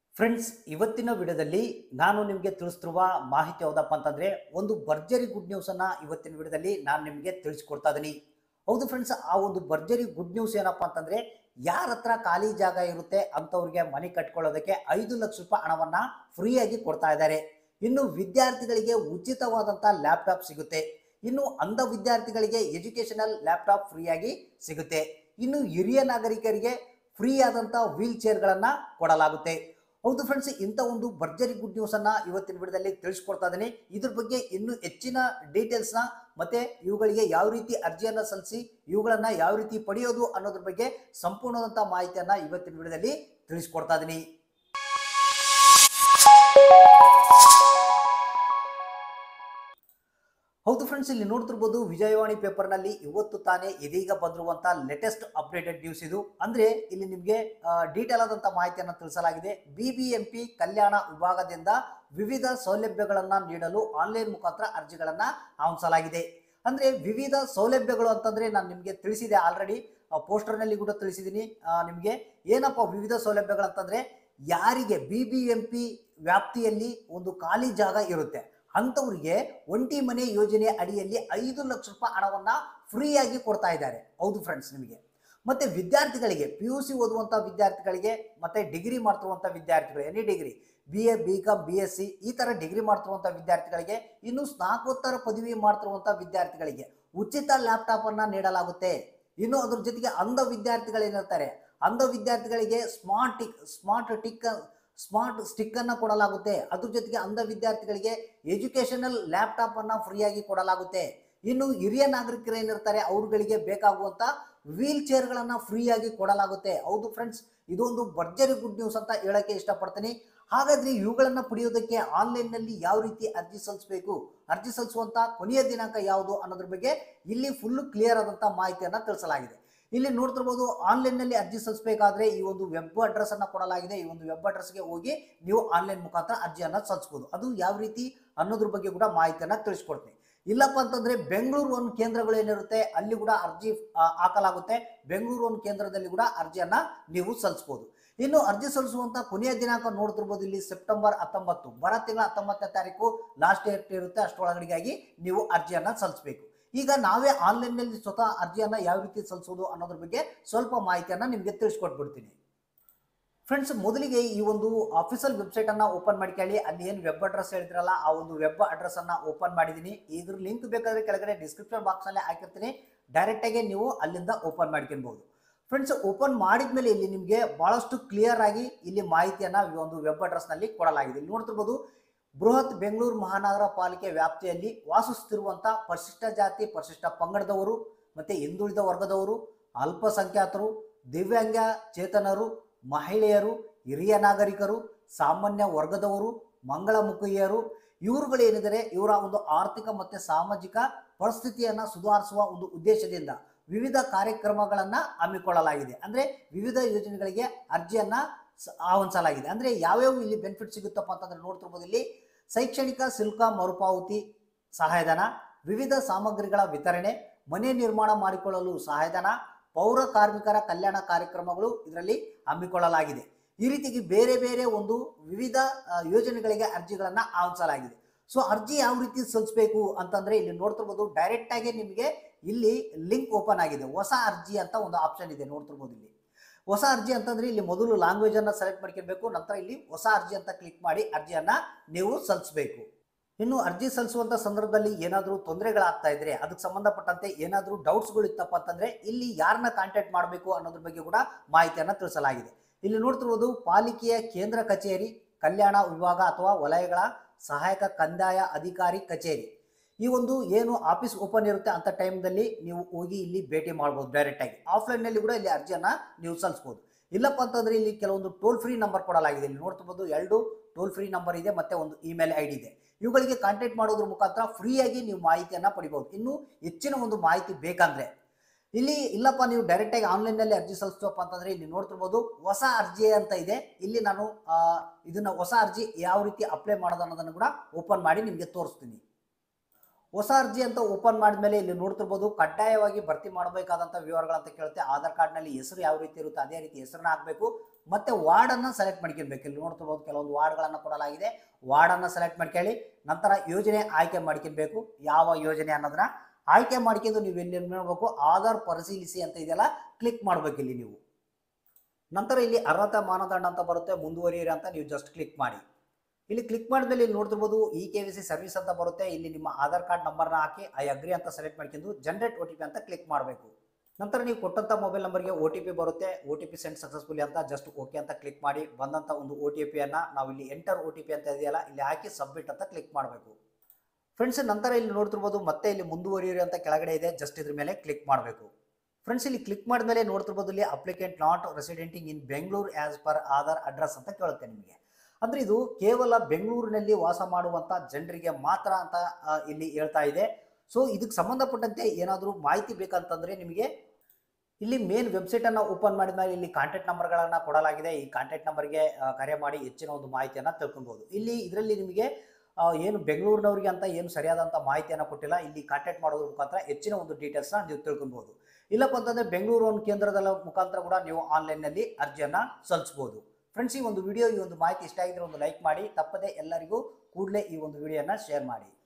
friends ಇವತ್ತಿನ ವಿಡಿಯೋದಲ್ಲಿ ನಾನು ನಿಮಗೆ ತಿಳಿಸ್ತಿರುವ ಮಾಹಿತಿ ಯಾವುದಪ್ಪ ಅಂತಂದ್ರೆ ಒಂದು ಭರ್ಜರಿ ಗುಡ್ ನ್ಯೂಸ್ ಅನ್ನ ಇವತ್ತಿನ ವಿಡಿಯೋದಲ್ಲಿ ನಾನು ನಿಮಗೆ ತಿಳಿಸ್ಕೊಡ್ತಾ ಇದ್ದೀನಿ ಹೌದು ಫ್ರೆಂಡ್ಸ್ ಆ ಒಂದು ಭರ್ಜರಿ ಗುಡ್ ನ್ಯೂಸ್ ಏನಪ್ಪಾ ಅಂತಂದ್ರೆ ಯಾರ ಹತ್ರ ಖಾಲಿ ಜಾಗ ಇರುತ್ತೆ ಅಂತವ್ರಿಗೆ ಮನೆ ಕಟ್ಕೊಳ್ಳೋದಕ್ಕೆ ಐದು ಲಕ್ಷ ರೂಪಾಯಿ ಹಣವನ್ನ ಫ್ರೀಯಾಗಿ ಕೊಡ್ತಾ ಇದ್ದಾರೆ ಇನ್ನು ವಿದ್ಯಾರ್ಥಿಗಳಿಗೆ ಉಚಿತವಾದಂಥ ಲ್ಯಾಪ್ಟಾಪ್ ಸಿಗುತ್ತೆ ಇನ್ನು ಅಂಧ ವಿದ್ಯಾರ್ಥಿಗಳಿಗೆ ಎಜುಕೇಶನಲ್ ಲ್ಯಾಪ್ಟಾಪ್ ಫ್ರೀಯಾಗಿ ಸಿಗುತ್ತೆ ಇನ್ನು ಹಿರಿಯ ನಾಗರಿಕರಿಗೆ ಫ್ರೀ ಆದಂಥ ವೀಲ್ ಚೇರ್ಗಳನ್ನು ಕೊಡಲಾಗುತ್ತೆ ಹೌದು ಫ್ರೆಂಡ್ಸ್ ಇಂಥ ಒಂದು ಭರ್ಜರಿ ಗುಡ್ ನ್ಯೂಸ್ ಅನ್ನ ಇವತ್ತಿನ ವಿಡಿಯೋದಲ್ಲಿ ತಿಳಿಸ್ಕೊಡ್ತಾ ಇದ್ದೀನಿ ಇದ್ರ ಬಗ್ಗೆ ಇನ್ನೂ ಹೆಚ್ಚಿನ ಡೀಟೇಲ್ಸ್ನ ಮತ್ತೆ ಇವುಗಳಿಗೆ ಯಾವ ರೀತಿ ಅರ್ಜಿಯನ್ನ ಸಲ್ಲಿಸಿ ಇವುಗಳನ್ನ ಯಾವ ರೀತಿ ಪಡೆಯೋದು ಅನ್ನೋದ್ರ ಬಗ್ಗೆ ಸಂಪೂರ್ಣವಾದಂಥ ಮಾಹಿತಿಯನ್ನ ಇವತ್ತಿನ ವಿಡಿಯೋದಲ್ಲಿ ತಿಳಿಸ್ಕೊಡ್ತಾ ಇದ್ದೀನಿ ಹೌದು ಫ್ರೆಂಡ್ಸ್ ಇಲ್ಲಿ ನೋಡ್ತಿರ್ಬೋದು ವಿಜಯವಾಣಿ ಪೇಪರ್ನಲ್ಲಿ ಇವತ್ತು ತಾನೇ ಇದೀಗ ಬಂದಿರುವಂಥ ಲೇಟೆಸ್ಟ್ ಅಪ್ಡೇಟೆಡ್ ನ್ಯೂಸ್ ಇದು ಅಂದರೆ ಇಲ್ಲಿ ನಿಮಗೆ ಡೀಟೇಲ್ ಆದಂಥ ಮಾಹಿತಿಯನ್ನು ತಿಳಿಸಲಾಗಿದೆ ಬಿ ಬಿ ಎಂ ಪಿ ಕಲ್ಯಾಣ ವಿಭಾಗದಿಂದ ವಿವಿಧ ಸೌಲಭ್ಯಗಳನ್ನು ನೀಡಲು ಆನ್ಲೈನ್ ಮುಖಾಂತರ ಅರ್ಜಿಗಳನ್ನು ಆಹ್ವಾನಿಸಲಾಗಿದೆ ಅಂದರೆ ವಿವಿಧ ಸೌಲಭ್ಯಗಳು ಅಂತಂದರೆ ನಾನು ನಿಮಗೆ ತಿಳಿಸಿದೆ ಆಲ್ರೆಡಿ ಪೋಸ್ಟರ್ನಲ್ಲಿ ಕೂಡ ತಿಳಿಸಿದ್ದೀನಿ ನಿಮಗೆ ಏನಪ್ಪ ವಿವಿಧ ಸೌಲಭ್ಯಗಳಂತಂದರೆ ಯಾರಿಗೆ ಬಿ ಬಿ ಎಂ ಪಿ ವ್ಯಾಪ್ತಿಯಲ್ಲಿ ಒಂದು ಖಾಲಿ ಜಾಗ ಇರುತ್ತೆ ಅಂಥವ್ರಿಗೆ ಒಂಟಿ ಮನೆ ಯೋಜನೆ ಅಡಿಯಲ್ಲಿ ಐದು ಲಕ್ಷ ರೂಪಾಯಿ ಹಣವನ್ನು ಫ್ರೀಯಾಗಿ ಕೊಡ್ತಾ ಇದ್ದಾರೆ ಹೌದು ಫ್ರೆಂಡ್ಸ್ ನಿಮಗೆ ಮತ್ತೆ ವಿದ್ಯಾರ್ಥಿಗಳಿಗೆ ಪಿ ಯು ಸಿ ಓದುವಂಥ ವಿದ್ಯಾರ್ಥಿಗಳಿಗೆ ಮತ್ತೆ ಡಿಗ್ರಿ ಮಾಡ್ತಿರುವಂಥ ವಿದ್ಯಾರ್ಥಿಗಳು any degree B A B com B S C ಈ ಥರ ಡಿಗ್ರಿ ಮಾಡ್ತಿರುವಂಥ ವಿದ್ಯಾರ್ಥಿಗಳಿಗೆ ಇನ್ನು ಸ್ನಾಕೋತ್ತರ ಪದವಿ ಮಾಡ್ತಿರುವಂಥ ವಿದ್ಯಾರ್ಥಿಗಳಿಗೆ ಉಚಿತ ಲ್ಯಾಪ್ಟಾಪ್ ಅನ್ನ ನೀಡಲಾಗುತ್ತೆ ಇನ್ನು ಅದ್ರ ಜೊತೆಗೆ ಅಂಧ ವಿದ್ಯಾರ್ಥಿಗಳೇನಿರ್ತಾರೆ ಅಂಧ ವಿದ್ಯಾರ್ಥಿಗಳಿಗೆ smart tick smart tick smart stick ಅನ್ನ ಕೊಡಲಾಗುತ್ತೆ ಅದ್ರ ಜೊತೆಗೆ ಅಂಧ ವಿದ್ಯಾರ್ಥಿಗಳಿಗೆ ಎಜುಕೇಶನಲ್ ಲ್ಯಾಪ್ಟಾಪ್ ಅನ್ನ ಫ್ರೀಯಾಗಿ ಕೊಡಲಾಗುತ್ತೆ ಇನ್ನು ಹಿರಿಯ ನಾಗರಿಕರು ಏನಿರ್ತಾರೆ ಅವ್ರುಗಳಿಗೆ ಬೇಕಾಗುವಂತ ವೀಲ್ ಚೇರ್ಗಳನ್ನ ಫ್ರೀಯಾಗಿ ಕೊಡಲಾಗುತ್ತೆ ಹೌದು ಫ್ರೆಂಡ್ಸ್ ಇದೊಂದು ಭರ್ಜರಿ ಗುಡ್ ನ್ಯೂಸ್ ಅಂತ ಹೇಳಕ್ಕೆ ಇಷ್ಟಪಡ್ತೀನಿ ಹಾಗಾದ್ರೆ ಇವುಗಳನ್ನ ಪಡೆಯೋದಕ್ಕೆ ಆನ್ಲೈನ್ನಲ್ಲಿ ಯಾವ ರೀತಿ ಅರ್ಜಿ ಸಲ್ಲಿಸಬೇಕು ಅರ್ಜಿ ಸಲ್ಲಿಸುವಂತ ಕೊನೆಯ ದಿನಾಂಕ ಯಾವುದು ಅನ್ನೋದ್ರ ಬಗ್ಗೆ ಇಲ್ಲಿ ಫುಲ್ ಕ್ಲಿಯರ್ ಆದಂತ ಮಾಹಿತಿಯನ್ನ ತಿಳಿಸಲಾಗಿದೆ ಇಲ್ಲಿ ನೋಡ್ತಿರ್ಬೋದು ಆನ್ಲೈನ್ನಲ್ಲಿ ಅರ್ಜಿ ಸಲ್ಲಿಸಬೇಕಾದ್ರೆ ಈ ಒಂದು ವೆಬ್ ಅಡ್ರೆಸ್ ಅನ್ನ ಕೊಡಲಾಗಿದೆ ಈ ಒಂದು ವೆಬ್ ಅಡ್ರೆಸ್ಗೆ ಹೋಗಿ ನೀವು ಆನ್ಲೈನ್ ಮುಖಾಂತರ ಅರ್ಜಿಯನ್ನ ಸಲ್ಲಿಸಬಹುದು ಅದು ಯಾವ ರೀತಿ ಅನ್ನೋದ್ರ ಬಗ್ಗೆ ಕೂಡ ಮಾಹಿತಿಯನ್ನ ತಿಳಿಸ್ಕೊಡ್ತೀನಿ ಇಲ್ಲಪ್ಪ ಅಂತಂದ್ರೆ ಬೆಂಗಳೂರು ಒಂದು ಕೇಂದ್ರಗಳು ಏನಿರುತ್ತೆ ಅಲ್ಲಿ ಕೂಡ ಅರ್ಜಿ ಆ, ಹಾಕಲಾಗುತ್ತೆ ಬೆಂಗಳೂರು ಒಂದು ಕೇಂದ್ರದಲ್ಲಿ ಕೂಡ ಅರ್ಜಿಯನ್ನ ನೀವು ಸಲ್ಲಿಸಬಹುದು ಇನ್ನು ಅರ್ಜಿ ಸಲ್ಲಿಸುವಂತ ಕೊನೆಯ ದಿನಾಂಕ ನೋಡ್ತಿರ್ಬೋದು ಇಲ್ಲಿ ಸೆಪ್ಟೆಂಬರ್ ಹತ್ತೊಂಬತ್ತು ಬರ ತಿಂಗಳ ಹತ್ತೊಂಬತ್ತನೇ ತಾರೀಕು ಲಾಸ್ಟ್ ಡೇಟ್ ಇರುತ್ತೆ ಅಷ್ಟರೊಳಗಡೆಗಾಗಿ ನೀವು ಅರ್ಜಿಯನ್ನ ಸಲ್ಲಿಸಬೇಕು ಈಗ ನಾವೇ ಆನ್ಲೈನ್ನಲ್ಲಿ ಸ್ವತಃ ಅರ್ಜಿಯನ್ನ ಯಾವ ರೀತಿ ಸಲ್ಲಿಸೋದು ಅನ್ನೋದ್ರ ಬಗ್ಗೆ ಸ್ವಲ್ಪ ಮಾಹಿತಿಯನ್ನ ನಿಮಗೆ ತಿಳಿಸ್ಕೊಟ್ಬಿಡ್ತೀನಿ ಫ್ರೆಂಡ್ಸ್ ಮೊದಲಿಗೆ ಈ ಒಂದು ಅಫಿಷಿಯಲ್ ವೆಬ್ಸೈಟ್ ಅನ್ನ ಓಪನ್ ಮಾಡ್ಕೊಳ್ಳಿ ಅಲ್ಲಿ ಏನು ವೆಬ್ ಅಡ್ರೆಸ್ ಹೇಳಿದ್ರಲ್ಲ ಆ ಒಂದು ವೆಬ್ ಅಡ್ರೆಸ್ ಅನ್ನ ಓಪನ್ ಮಾಡಿದ್ದೀನಿ ಇದ್ರ ಲಿಂಕ್ ಬೇಕಾದ್ರೆ ಕೆಳಗಡೆ ಡಿಸ್ಕ್ರಿಪ್ಷನ್ ಬಾಕ್ಸ್ ನಲ್ಲಿ ಹಾಕಿರ್ತೀನಿ ಡೈರೆಕ್ಟ್ ಆಗಿ ನೀವು ಅಲ್ಲಿಂದ ಓಪನ್ ಮಾಡ್ಕೊಬಹುದು ಫ್ರೆಂಡ್ಸ್ ಓಪನ್ ಮಾಡಿದ್ಮೇಲೆ ಇಲ್ಲಿ ನಿಮಗೆ ಬಹಳಷ್ಟು ಕ್ಲಿಯರ್ ಆಗಿ ಇಲ್ಲಿ ಮಾಹಿತಿಯನ್ನ ಈ ಒಂದು ವೆಬ್ ಅಡ್ರೆಸ್ ನಲ್ಲಿ ಕೊಡಲಾಗಿದೆ ಇಲ್ಲಿ ನೋಡ್ತಿರ್ಬೋದು ಬೃಹತ್ ಬೆಂಗಳೂರು ಮಹಾನಗರ ಪಾಲಿಕೆ ವ್ಯಾಪ್ತಿಯಲ್ಲಿ ವಾಸಿಸುತ್ತಿರುವಂತ ಪರಿಶಿಷ್ಟ ಜಾತಿ ಪರಿಶಿಷ್ಟ ಪಂಗಡದವರು ಮತ್ತೆ ಹಿಂದುಳಿದ ವರ್ಗದವರು ಅಲ್ಪಸಂಖ್ಯಾತರು ದಿವ್ಯಾಂಗ ಚೇತನರು ಮಹಿಳೆಯರು ಹಿರಿಯ ನಾಗರಿಕರು ಸಾಮಾನ್ಯ ವರ್ಗದವರು ಮಂಗಳಮುಖಿಯರು ಇವರುಗಳು ಏನಿದ್ದಾರೆ ಇವರ ಒಂದು ಆರ್ಥಿಕ ಮತ್ತೆ ಸಾಮಾಜಿಕ ಪರಿಸ್ಥಿತಿಯನ್ನ ಸುಧಾರಿಸುವ ಒಂದು ಉದ್ದೇಶದಿಂದ ವಿವಿಧ ಕಾರ್ಯಕ್ರಮಗಳನ್ನ ಹಮ್ಮಿಕೊಳ್ಳಲಾಗಿದೆ ಅಂದ್ರೆ ವಿವಿಧ ಯೋಜನೆಗಳಿಗೆ ಅರ್ಜಿಯನ್ನ ಸ- ಆಹ್ವಾನಿಸಲಾಗಿದೆ ಅಂದ್ರೆ ಯಾವ್ಯಾವ ಇಲ್ಲಿ ಬೆನಿಫಿಟ್ ಸಿಗುತ್ತಪ್ಪ ಅಂತಂದ್ರೆ ನೋಡ್ತಿರ್ಬೋದು ಇಲ್ಲಿ ಶೈಕ್ಷಣಿಕ ಶುಲ್ಕ ಮರುಪಾವತಿ ಸಹಾಯಧನ ವಿವಿಧ ಸಾಮಗ್ರಿಗಳ ವಿತರಣೆ ಮನೆ ನಿರ್ಮಾಣ ಮಾಡಿಕೊಳ್ಳಲು ಸಹಾಯಧನ ಪೌರ ಕಾರ್ಮಿಕರ ಕಲ್ಯಾಣ ಕಾರ್ಯಕ್ರಮಗಳು ಇದರಲ್ಲಿ ಹಮ್ಮಿಕೊಳ್ಳಲಾಗಿದೆ ಈ ರೀತಿಗೆ ಬೇರೆ ಬೇರೆ ಒಂದು ವಿವಿಧ ಆ, ಯೋಜನೆಗಳಿಗೆ ಅರ್ಜಿಗಳನ್ನ ಆಹ್ವಾನಿಸಲಾಗಿದೆ ಸೊ ಅರ್ಜಿ ಯಾವ ರೀತಿ ಸಲ್ಲಿಸಬೇಕು ಅಂತಂದ್ರೆ ಇಲ್ಲಿ ನೋಡ್ತಿರ್ಬೋದು ಡೈರೆಕ್ಟ್ ಆಗಿ ನಿಮಗೆ ಇಲ್ಲಿ ಲಿಂಕ್ ಓಪನ್ ಆಗಿದೆ ಹೊಸ ಅರ್ಜಿ ಅಂತ ಒಂದು ಆಪ್ಷನ್ ಇದೆ ನೋಡ್ತಿರ್ಬೋದು ಇಲ್ಲಿ ಹೊಸ ಅರ್ಜಿ ಅಂತಂದ್ರೆ ಇಲ್ಲಿ ಮೊದಲು ಲ್ಯಾಂಗ್ವೇಜ್ ಅನ್ನ ಸೆಲೆಕ್ಟ್ ಮಾಡ್ಕೊಬೇಕು ನಂತರ ಇಲ್ಲಿ ಹೊಸ ಅರ್ಜಿ ಅಂತ ಕ್ಲಿಕ್ ಮಾಡಿ ಅರ್ಜಿಯನ್ನ ನೀವು ಸಲ್ಲಿಸಬೇಕು ಇನ್ನು ಅರ್ಜಿ ಸಲ್ಲಿಸುವಂತ ಸಂದರ್ಭದಲ್ಲಿ ಏನಾದರೂ ತೊಂದರೆಗಳಾಗ್ತಾ ಇದ್ರೆ ಅದಕ್ಕೆ ಸಂಬಂಧಪಟ್ಟಂತೆ ಏನಾದರೂ ಡೌಟ್ಸ್ಗಳು ಇತ್ತಪ್ಪ ಅಂತಂದ್ರೆ ಇಲ್ಲಿ ಯಾರನ್ನ ಕಾಂಟ್ಯಾಕ್ಟ್ ಮಾಡಬೇಕು ಅನ್ನೋದ್ರ ಬಗ್ಗೆ ಕೂಡ ಮಾಹಿತಿಯನ್ನ ತಿಳಿಸಲಾಗಿದೆ ಇಲ್ಲಿ ನೋಡ್ತಿರುವುದು ಪಾಲಿಕೆಯ ಕೇಂದ್ರ ಕಚೇರಿ ಕಲ್ಯಾಣ ವಿಭಾಗ ಅಥವಾ ವಲಯಗಳ ಸಹಾಯಕ ಕಂದಾಯ ಅಧಿಕಾರಿ ಕಚೇರಿ ಈ ಒಂದು ಏನು ಆಫೀಸ್ ಓಪನ್ ಇರುತ್ತೆ ಅಂತ ಟೈಮ್ದಲ್ಲಿ ನೀವು ಹೋಗಿ ಇಲ್ಲಿ ಭೇಟಿ ಮಾಡ್ಬೋದು ಡೈರೆಕ್ಟ್ ಆಗಿ ಆಫ್ಲೈನ್ನಲ್ಲಿ ಕೂಡ ಇಲ್ಲಿ ಅರ್ಜಿಯನ್ನ ನೀವು ಸಲ್ಲಿಸ್ಬೋದು ಇಲ್ಲಪ್ಪ ಅಂತಂದ್ರೆ ಇಲ್ಲಿ ಕೆಲವೊಂದು ಟೋಲ್ ಫ್ರೀ ನಂಬರ್ ಕೊಡಲಾಗಿದೆ ಇಲ್ಲಿ ನೋಡ್ತಿರ್ಬೋದು ಎರಡು ಟೋಲ್ ಫ್ರೀ ನಂಬರ್ ಇದೆ ಮತ್ತೆ ಒಂದು ಇಮೇಲ್ ಐ ಡಿ ಇದೆ ಇವುಗಳಿಗೆ ಕಾಂಟ್ಯಾಕ್ಟ್ ಮಾಡೋದ್ರ ಮುಖಾಂತರ ಫ್ರೀಯಾಗಿ ನೀವು ಮಾಹಿತಿಯನ್ನ ಪಡಿಬಹುದು ಇನ್ನು ಹೆಚ್ಚಿನ ಒಂದು ಮಾಹಿತಿ ಬೇಕಂದ್ರೆ ಇಲ್ಲಿ ಇಲ್ಲಪ್ಪ ನೀವು ಡೈರೆಕ್ಟ್ ಆಗಿ ಆನ್ಲೈನ್ ನಲ್ಲಿ ಅರ್ಜಿ ಸಲ್ಲಿಸ್ತಪ್ಪ ಅಂತಂದ್ರೆ ಇಲ್ಲಿ ನೋಡ್ತಿರ್ಬೋದು ಹೊಸ ಅರ್ಜಿ ಅಂತ ಇದೆ ಇಲ್ಲಿ ನಾನು ಆ, ಇದನ್ನ ಹೊಸ ಅರ್ಜಿ ಯಾವ ರೀತಿ ಅಪ್ಲೈ ಮಾಡೋದು ಅನ್ನೋದನ್ನು ಕೂಡ ಓಪನ್ ಮಾಡಿ ನಿಮಗೆ ತೋರಿಸ್ತೀನಿ ಹೊಸ ಅರ್ಜಿ ಅಂತ ಓಪನ್ ಮಾಡಿದ್ಮೇಲೆ ಇಲ್ಲಿ ನೋಡ್ತಿರ್ಬೋದು ಕಡ್ಡಾಯವಾಗಿ ಭರ್ತಿ ಮಾಡಬೇಕಾದಂಥ ವಿವರಗಳಂತ ಕೇಳುತ್ತೆ ಆಧಾರ್ ಕಾರ್ಡ್ನಲ್ಲಿ ಹೆಸರು ಯಾವ ರೀತಿ ಇರುತ್ತೆ ಅದೇ ರೀತಿ ಹೆಸರನ್ನ ಹಾಕಬೇಕು ಮತ್ತೆ ವಾರ್ಡನ್ನು ಸೆಲೆಕ್ಟ್ ಮಾಡ್ಕೊಳ್ಬೇಕು ಇಲ್ಲಿ ನೋಡ್ತಿರ್ಬೋದು ಕೆಲವೊಂದು ವಾರ್ಡ್ಗಳನ್ನು ಕೊಡಲಾಗಿದೆ ವಾರ್ಡನ್ನು ಸೆಲೆಕ್ಟ್ ಮಾಡ್ಕೊಳ್ಳಿ ನಂತರ ಯೋಜನೆ ಆಯ್ಕೆ ಮಾಡ್ಕೊಳ್ಬೇಕು ಯಾವ ಯೋಜನೆ ಅನ್ನೋದನ್ನ ಆಯ್ಕೆ ಮಾಡ್ಕೊಂಡು ನೀವು ಇಲ್ಲಿ ನೋಡ್ಬೇಕು ಆಧಾರ್ ಪರಿಶೀಲಿಸಿ ಅಂತ ಇದೆಯಲ್ಲ ಕ್ಲಿಕ್ ಮಾಡ್ಬೇಕು ಇಲ್ಲಿ ನೀವು ನಂತರ ಇಲ್ಲಿ ಅರ್ಹತಾ ಮಾನದಂಡ ಅಂತ ಬರುತ್ತೆ ಮುಂದುವರಿಯಿರಿ ಅಂತ ನೀವು ಜಸ್ಟ್ ಕ್ಲಿಕ್ ಮಾಡಿ ಇಲ್ಲಿ ಕ್ಲಿಕ್ ಮಾಡಿದ್ಮೇಲೆ ಇಲ್ಲಿ ನೋಡ್ತಿರ್ಬೋದು E K V C service ಅಂತ ಬರುತ್ತೆ ಇಲ್ಲಿ ನಿಮ್ಮ ಆಧಾರ್ ಕಾರ್ಡ್ ನಂಬರ್ನ ಹಾಕಿ ಐ ಅಗ್ರಿ ಅಂತ ಸೆಲೆಕ್ಟ್ ಮಾಡ್ಕೊಂಡು ಜನರೇಟ್ ಒ ಟಿ ಪಿ ಅಂತ ಕ್ಲಿಕ್ ಮಾಡಬೇಕು ನಂತರ ನೀವು ಕೊಟ್ಟಂಥ ಮೊಬೈಲ್ ನಂಬರ್ಗೆ ಒ ಟಿ ಪಿ ಬರುತ್ತೆ O T P send successfully ಅಂತ ಜಸ್ಟ್ ಓಕೆ ಅಂತ ಕ್ಲಿಕ್ ಮಾಡಿ ಬಂದಂಥ ಒಂದು ಒ ಟಿ ಪಿಯನ್ನು ನಾವು ಇಲ್ಲಿ ಎಂಟರ್ ಒ ಟಿ ಪಿ ಅಂತ ಇದೆಯಲ್ಲ ಇಲ್ಲಿ ಹಾಕಿ ಸಬ್ಮಿಟ್ ಅಂತ ಕ್ಲಿಕ್ ಮಾಡಬೇಕು ಫ್ರೆಂಡ್ಸ್ ನಂತರ ಇಲ್ಲಿ ನೋಡ್ತಿರ್ಬೋದು ಮತ್ತೆ ಇಲ್ಲಿ ಮುಂದುವರಿಯಿರಿ ಅಂತ ಕೆಳಗಡೆ ಇದೆ ಜಸ್ಟ್ ಇದ್ರ ಮೇಲೆ ಕ್ಲಿಕ್ ಮಾಡಬೇಕು ಫ್ರೆಂಡ್ಸ್ ಇಲ್ಲಿ ಕ್ಲಿಕ್ ಮಾಡಿದ್ಮೇಲೆ ನೋಡ್ತಿರ್ಬೋದು ಇಲ್ಲಿ applicant not residenting in Bengaluru as per Aadhaar address ಅಂತ ಕೇಳುತ್ತೆ ನಿಮಗೆ ಅಂದ್ರೆ ಇದು ಕೇವಲ ಬೆಂಗಳೂರಿನಲ್ಲಿ ವಾಸ ಮಾಡುವಂತ ಜನರಿಗೆ ಮಾತ್ರ ಅಂತ ಆ, ಇಲ್ಲಿ ಹೇಳ್ತಾ ಇದೆ ಸೊ ಇದಕ್ಕೆ ಸಂಬಂಧಪಟ್ಟಂತೆ ಏನಾದರೂ ಮಾಹಿತಿ ಬೇಕಂತಂದ್ರೆ ನಿಮಗೆ ಇಲ್ಲಿ ಮೇನ್ ವೆಬ್ಸೈಟ್ ಅನ್ನ ಓಪನ್ ಮಾಡಿದ್ಮೇಲೆ ಇಲ್ಲಿ ಕಾಂಟ್ಯಾಕ್ಟ್ ನಂಬರ್ಗಳನ್ನ ಕೊಡಲಾಗಿದೆ ಈ ಕಾಂಟ್ಯಾಕ್ಟ್ ನಂಬರ್ಗೆ ಕರೆ ಮಾಡಿ ಹೆಚ್ಚಿನ ಒಂದು ಮಾಹಿತಿಯನ್ನ ತಿಳ್ಕೊಬಹುದು ಇಲ್ಲಿ ಇದರಲ್ಲಿ ನಿಮಗೆ ಆ, ಏನು ಬೆಂಗಳೂರಿನವರಿಗೆ ಅಂತ ಏನು ಸರಿಯಾದಂಥ ಮಾಹಿತಿಯನ್ನು ಕೊಟ್ಟಿಲ್ಲ ಇಲ್ಲಿ ಕಾಂಟ್ಯಾಕ್ಟ್ ಮಾಡೋದ್ರ ಮುಖಾಂತರ ಹೆಚ್ಚಿನ ಒಂದು ಡೀಟೇಲ್ಸ್ನ ನೀವು ತಿಳ್ಕೊಬಹುದು ಇಲ್ಲಪ್ಪ ಅಂತಂದ್ರೆ ಬೆಂಗಳೂರು ಒಂದು ಕೇಂದ್ರದ ಮುಖಾಂತರ ಕೂಡ ನೀವು ಆನ್ಲೈನ್ನಲ್ಲಿ ಅರ್ಜಿಯನ್ನ ಸಲ್ಲಿಸಬಹುದು ಫ್ರೆಂಡ್ಸ್ ಈ ಒಂದು ವಿಡಿಯೋ ಈ ಒಂದು ಮಾಹಿತಿ ಇಷ್ಟ ಆಗಿದ್ರೆ ಒಂದು ಲೈಕ್ ಮಾಡಿ ತಪ್ಪದೆ ಎಲ್ಲರಿಗೂ ಕೂಡಲೇ ಈ ಒಂದು ವಿಡಿಯೋನ ಶೇರ್ ಮಾಡಿ